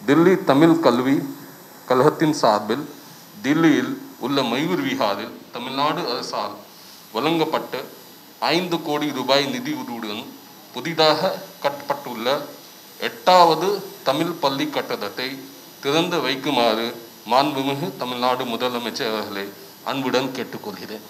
தில்லி தமிழ் கல்வி கழகத்தின் சார்பில் தில்லியில் உள்ள மயூர் விஹாரில் தமிழ்நாடு அரசால் வழங்கப்பட்ட ஐந்து கோடி ரூபாய் நிதியுதவியுடன் புதிதாக கட்டப்பட்டுள்ள எட்டாவது தமிழ் பள்ளி கட்டடத்தை திறந்து வைக்குமாறு மாண்புமிகு தமிழ்நாடு முதலமைச்சர் அவர்களை அன்புடன் கேட்டுக்கொள்கிறேன்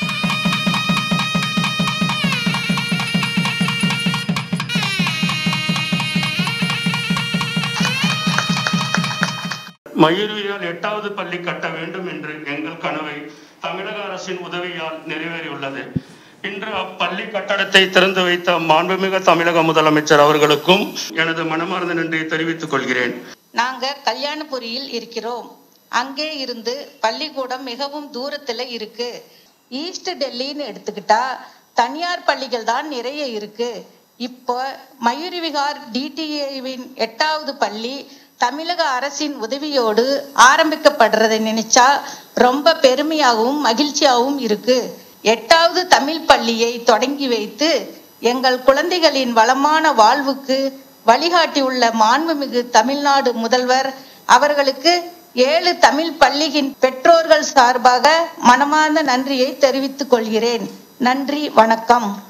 மயூரியால் எட்டாவது பள்ளி கட்ட வேண்டும் என்று எங்கள் கனவை தமிழக அரசின் உதவியால் நிறைவேறியுள்ளது இன்று அப்பள்ளி கட்டடத்தை திறந்து வைத்த மாண்புமிகு தமிழக முதலமைச்சர் அவர்களுக்கும் எனது மனமார்ந்த நன்றியை தெரிவித்துக் கொள்கிறேன் நாங்க கல்யாணபுரியில் இருக்கிறோம் அங்கே இருந்து பள்ளிக்கூடம் மிகவும் தூரத்துல இருக்கு ஈஸ்ட் டெல்லின்னு எடுத்துக்கிட்டா தனியார் பள்ளிகள் தான் நிறைய இருக்கு இப்போ மயூரி விகார் டிடிஏவின் எட்டாவது பள்ளி தமிழக அரசின் உதவியோடு ஆரம்பிக்கப்படுறதை நினைச்சா ரொம்ப பெருமையாகவும் மகிழ்ச்சியாகவும் இருக்கு எட்டாவது தமிழ் பள்ளியை தொடங்கி வைத்து எங்கள் குழந்தைகளின் வளமான வாழ்வுக்கு வழிகாட்டியுள்ள மாண்புமிகு தமிழ்நாடு முதல்வர் அவர்களுக்கு ஏழு தமிழ் பள்ளியின் பெற்றோர்கள் சார்பாக மனமார்ந்த நன்றியை தெரிவித்துக் கொள்கிறேன் நன்றி வணக்கம்